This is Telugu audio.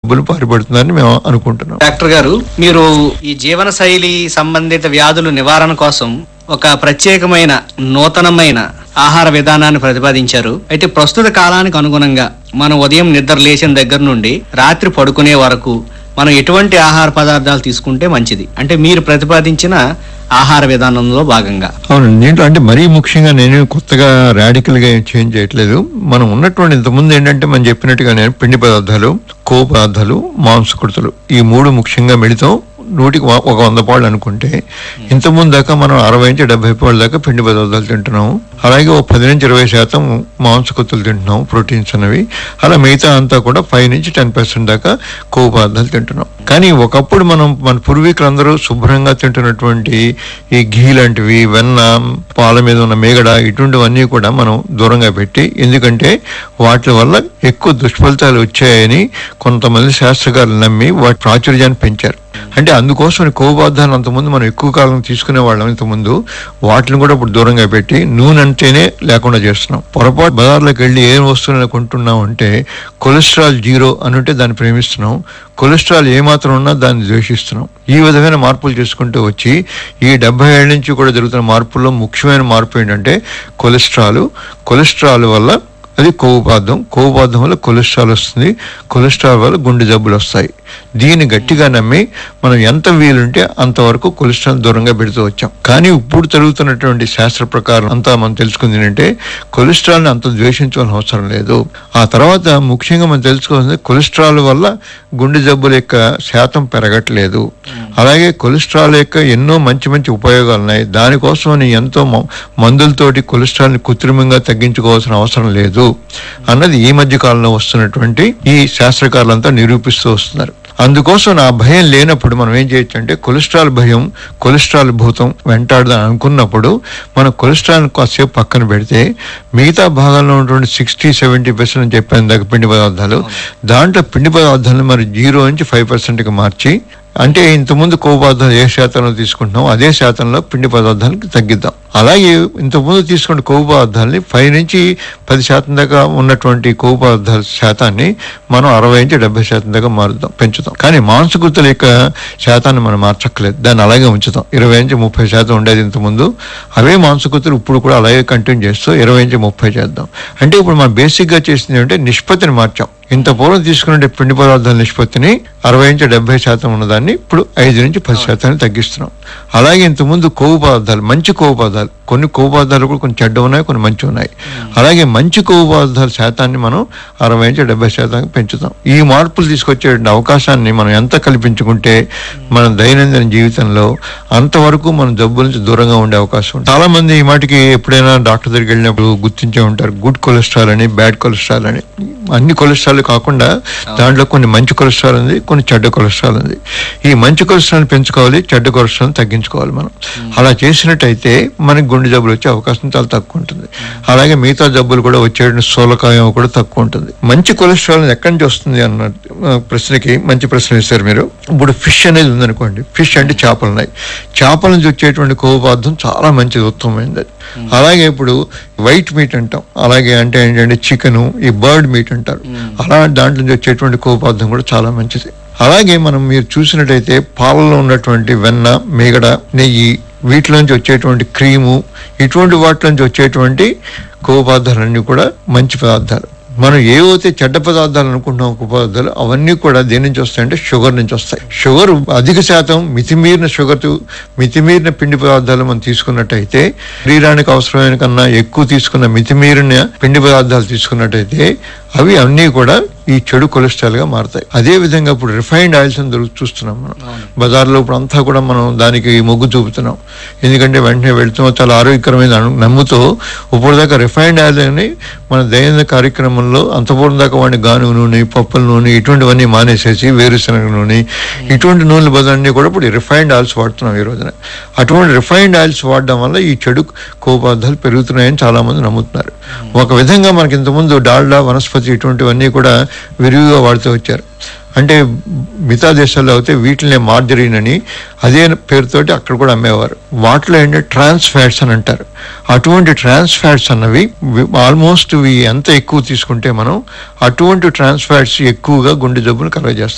జబ్బులు పారిపడుతుందని మేము అనుకుంటున్నాం డాక్టర్ గారు మీరు ఈ జీవన శైలి సంబంధిత వ్యాధుల నివారణ కోసం ఒక ప్రత్యేకమైన నూతనమైన ఆహార విధానాన్ని ప్రతిపాదించారు అయితే ప్రస్తుత కాలానికి అనుగుణంగా మనం ఉదయం నిద్ర లేచిన దగ్గర నుండి రాత్రి పడుకునే వరకు మనం ఎటువంటి ఆహార పదార్థాలు తీసుకుంటే మంచిది అంటే మీరు ప్రతిపాదించిన ఆహార విధానంలో భాగంగా అవును దీంట్లో అంటే మరీ ముఖ్యంగా నేను కొత్తగా రాడికల్ గా ఏం చేంజ్ చేయట్లేదు మనం ఉన్నటువంటి ఇంతకుముందు ఏంటంటే మనం చెప్పినట్టుగా నేను పిండి పదార్థాలు కో పదార్థాలు మాంసకృతులు ఈ మూడు ముఖ్యంగా మిళితం నూటికి వ- ఒక వంద పాళ్ళు అనుకుంటే ఇంతకుముందు దాకా మనం అరవై నుంచి డెబ్బై పాళ్ళ దాకా పిండి పదార్థాలు తింటున్నాము అలాగే ఒక పది నుంచి ఇరవై శాతం మాంసకృతులు తింటున్నాం ప్రోటీన్స్ అనేవి అలా మిగతా అంతా కూడా ఫైవ్ నుంచి టెన్ పర్సెంట్ దాకా కొవ్వు పదార్థాలు తింటున్నాం కానీ ఒకప్పుడు మనం మన పూర్వీకులందరూ శుభ్రంగా తింటున్నటువంటి ఈ ఘీ లాంటివి వెన్న పాల మీద ఉన్న మేగడ ఇటువంటివన్నీ కూడా మనం దూరంగా పెట్టి ఎందుకంటే వాటి వల్ల ఎక్కువ దుష్ఫలితాలు వచ్చాయని కొంతమంది శాస్త్రకారులు నమ్మి వాటి ప్రాచుర్యాన్ని పెంచారు అంటే అందుకోసం ఈ కొవ్వు పదార్థాలు అంతకుముందు మనం ఎక్కువ కాలం తీసుకునే వాళ్ళం ఇంతకుముందు వాటిని కూడా ఇప్పుడు దూరంగా పెట్టి నూనె అంటేనే లేకుండా చేస్తున్నాం పొరపాటు బజార్లోకి వెళ్ళి ఏం వస్తువులను కొంటున్నాం అంటే కొలెస్ట్రాల్ జీరో అనుంటే దాన్ని ప్రేమిస్తున్నాం కొలెస్ట్రాల్ ఏమాత్రం ఉన్నా దాన్ని ద్వేషిస్తున్నాం ఈ విధమైన మార్పులు చేసుకుంటూ వచ్చి ఈ డెబ్బై ఏళ్ళ నుంచి కూడా జరుగుతున్న మార్పుల్లో ముఖ్యమైన మార్పు ఏంటంటే కొలెస్ట్రాల్ కొలెస్ట్రాల్ వల్ల అది కొవ్వు పదార్థం కొవ్వు పదార్థం వల్ల కొలెస్ట్రాల్ వస్తుంది కొలెస్ట్రాల్ వల్ల గుండె జబ్బులు వస్తాయి దీన్ని గట్టిగా నమ్మి మనం ఎంత వీలుంటే అంతవరకు కొలెస్ట్రాల్ దూరంగా పెడుతూ వచ్చాం కానీ ఇప్పుడు జరుగుతున్నటువంటి శాస్త్ర ప్రకారం అంతా మనం తెలుసుకుంది ఏంటంటే కొలెస్ట్రాల్ని అంత ద్వేషించాల్సిన అవసరం లేదు ఆ తర్వాత ముఖ్యంగా మనం తెలుసుకోవాల్సింది కొలెస్ట్రాల్ వల్ల గుండె జబ్బుల యొక్క శాతం పెరగట్లేదు అలాగే కొలెస్ట్రాల్ యొక్క ఎన్నో మంచి మంచి ఉపయోగాలు ఉన్నాయి దానికోసం ఎంతో మ- మందులతోటి కొలెస్ట్రాల్ని కృత్రిమంగా తగ్గించుకోవాల్సిన అవసరం లేదు అన్నది ఈ మధ్య కాలంలో వస్తున్నటువంటి ఈ శాస్త్రకారులంతా నిరూపిస్తూ వస్తున్నారు అందుకోసం నా భయం లేనప్పుడు మనం ఏం చేయొచ్చు అంటే కొలెస్ట్రాల్ భయం కొలెస్ట్రాల్ భూతం వెంటాడదని అనుకున్నప్పుడు మనం కొలెస్ట్రాల్ కాసేపు పక్కన పెడితే మిగతా భాగంలో ఉన్నటువంటి సిక్స్టీ సెవెంటీ పర్సెంట్ అని చెప్పాను దాకా పిండి పదార్థాలు దాంట్లో పిండి పదార్థాలను మరి జీరో నుంచి ఫైవ్ పర్సెంట్కి మార్చి అంటే ఇంతకుముందు కొవ్వు పదార్థాలు ఏ శాతంలో తీసుకుంటున్నాం అదే శాతంలో పిండి పదార్థానికి తగ్గిద్దాం అలాగే ఇంతకుముందు తీసుకున్న కొవ్వు పదార్థాలని ఫైవ్ నుంచి పది శాతం దాకా ఉన్నటువంటి కొవ్వు పదార్థాల శాతాన్ని మనం అరవై నుంచి డెబ్బై శాతం దాకా మారుద్దాం పెంచుతాం కానీ మాంసకృతుల యొక్క శాతాన్ని మనం మార్చక్కలేదు దాన్ని అలాగే ఉంచుతాం ఇరవై నుంచి ముప్పై శాతం ఉండేది ఇంతకుముందు అవే మాంసకృతులు ఇప్పుడు కూడా అలాగే కంటిన్యూ చేస్తూ ఇరవై నుంచి ముప్పై చేద్దాం అంటే ఇప్పుడు మనం బేసిక్గా చేసింది ఏంటంటే నిష్పత్తిని మార్చాం ఇంత పూర్వం తీసుకునే పిండి పదార్థాల నిష్పత్తిని అరవై నుంచి డెబ్బై శాతం ఉన్నదాన్ని ఇప్పుడు ఐదు నుంచి పది శాతాన్ని తగ్గిస్తున్నాం అలాగే ఇంతకుముందు కొవ్వు పదార్థాలు మంచి కొవ్వు పదార్థాలు కొన్ని కొవ్వు పదార్థాలు కూడా కొన్ని చెడ్డ ఉన్నాయి కొన్ని మంచి ఉన్నాయి అలాగే మంచి కొవ్వు పదార్థాల శాతాన్ని మనం అరవై నుంచి డెబ్బై శాతానికి పెంచుతాం ఈ మార్పులు తీసుకొచ్చే అవకాశాన్ని మనం ఎంత కల్పించుకుంటే మన దైనందిన జీవితంలో అంతవరకు మనం జబ్బుల నుంచి దూరంగా ఉండే అవకాశం ఉంది చాలా మంది ఈ మాటికి ఎప్పుడైనా డాక్టర్ దగ్గరికి వెళ్ళినప్పుడు గుర్తించే ఉంటారు గుడ్ కొలెస్ట్రాల్ అని బ్యాడ్ కొలెస్ట్రాల్ అని అన్ని కొలెస్ట్రాల్ కాకుండా దాంట్లో కొన్ని మంచి కొలెస్ట్రాల్ ఉంది కొన్ని చెడ్డ కొలెస్ట్రాల్ ఉంది ఈ మంచి కొలెస్ట్రాల్ పెంచుకోవాలి చెడ్డ కొలెస్ట్రాల్ తగ్గించుకోవాలి మనం అలా చేసినట్టయితే మనకి గుండె జబ్బులు వచ్చే అవకాశం చాలా తక్కువ ఉంటుంది అలాగే మిగతా జబ్బులు కూడా వచ్చే స్థూలకాయం కూడా తక్కువ ఉంటుంది మంచి కొలెస్ట్రాల్ ఎక్కడి నుంచి వస్తుంది అన్న ఆ, ప్రశ్నకి మంచి ప్రశ్న వేశారు మీరు ఇప్పుడు ఫిష్ అనేది ఉందనుకోండి ఫిష్ అంటే చేపలు ఉన్నాయి చేపల నుంచి వచ్చేటువంటి కొవ్వు పదార్థం చాలా మంచిది ఉత్తమమైనది అది. అలాగే ఇప్పుడు వైట్ మీట్ అంటాం అలాగే అంటే ఏంటంటే చికెన్ ఈ బర్డ్ మీట్ అంటారు అలా దాంట్లో నుంచి వచ్చేటువంటి కొవ్వు పదార్థం కూడా చాలా మంచిది అలాగే మనం మీరు చూసినట్టయితే పాలలో ఉన్నటువంటి వెన్న మేగడ నెయ్యి వీటిలోంచి వచ్చేటువంటి క్రీము ఇటువంటి వాటిలోంచి వచ్చేటువంటి కొవ్వు పదార్థాలన్నీ కూడా మంచి పదార్థాలు మనం ఏవైతే చెడ్డ పదార్థాలు అనుకుంటున్నాం కొవ్వు పదార్థాలు అవన్నీ కూడా దేని నుంచి వస్తాయంటే షుగర్ నుంచి వస్తాయి షుగర్ అధిక శాతం మితిమీరిన షుగర్ మితిమీరిన పిండి పదార్థాలు మనం తీసుకున్నట్టయితే శరీరానికి అవసరమైన కన్నా ఎక్కువ తీసుకున్న మితిమీరిన పిండి పదార్థాలు తీసుకున్నట్టయితే అవి అన్నీ కూడా ఈ చెడు కొలెస్ట్రాల్ గా మారుతాయి అదే విధంగా ఇప్పుడు రిఫైన్డ్ ఆయిల్స్ అని దొరుకు చూస్తున్నాం మనం బజార్లో ఇప్పుడు అంతా కూడా మనం దానికి మొగ్గు చూపుతున్నాం ఎందుకంటే వెంటనే వెళ్తున్నాం చాలా ఆరోగ్యకరమైన అను- నమ్ముతో ఇప్పుడు దాకా రిఫైన్డ్ ఆయిల్ అని మన దైనందిన కార్యక్రమంలో అంతపూర్వం దాకా వాడిని గానుగ నూనె పప్పుల నూనె ఇటువంటివన్నీ మానేసేసి వేరుశనగ నూనె ఇటువంటి నూనెల బదులన్నీ కూడా ఇప్పుడు రిఫైన్డ్ ఆయిల్స్ వాడుతున్నాం ఈ రోజున అటువంటి రిఫైన్డ్ ఆయిల్స్ వాడడం వల్ల ఈ చెడు కొవ్వు పదార్థాలు పెరుగుతున్నాయని చాలా మంది నమ్ముతున్నారు ఒక విధంగా మనకి ఇంతకుముందు డాల్డా వనస్పతి ఇటువంటివన్నీ కూడా విరివిగా వాడుతూ వచ్చారు అంటే మిగతా దేశాల్లో అయితే వీటిని మార్జరీన్ అని అదే పేరుతోటి అక్కడ కూడా అమ్మేవారు వాటిలో ఏంటంటే ట్రాన్స్ ఫ్యాట్స్ అని అంటారు అటువంటి ట్రాన్స్ ఫ్యాట్స్ అన్నవి ఆల్మోస్ట్ ఇవి ఎంత ఎక్కువ తీసుకుంటే మనం అటువంటి ట్రాన్స్ ఫ్యాట్స్ ఎక్కువగా గుండె జబ్బును కలగజేస్తాయి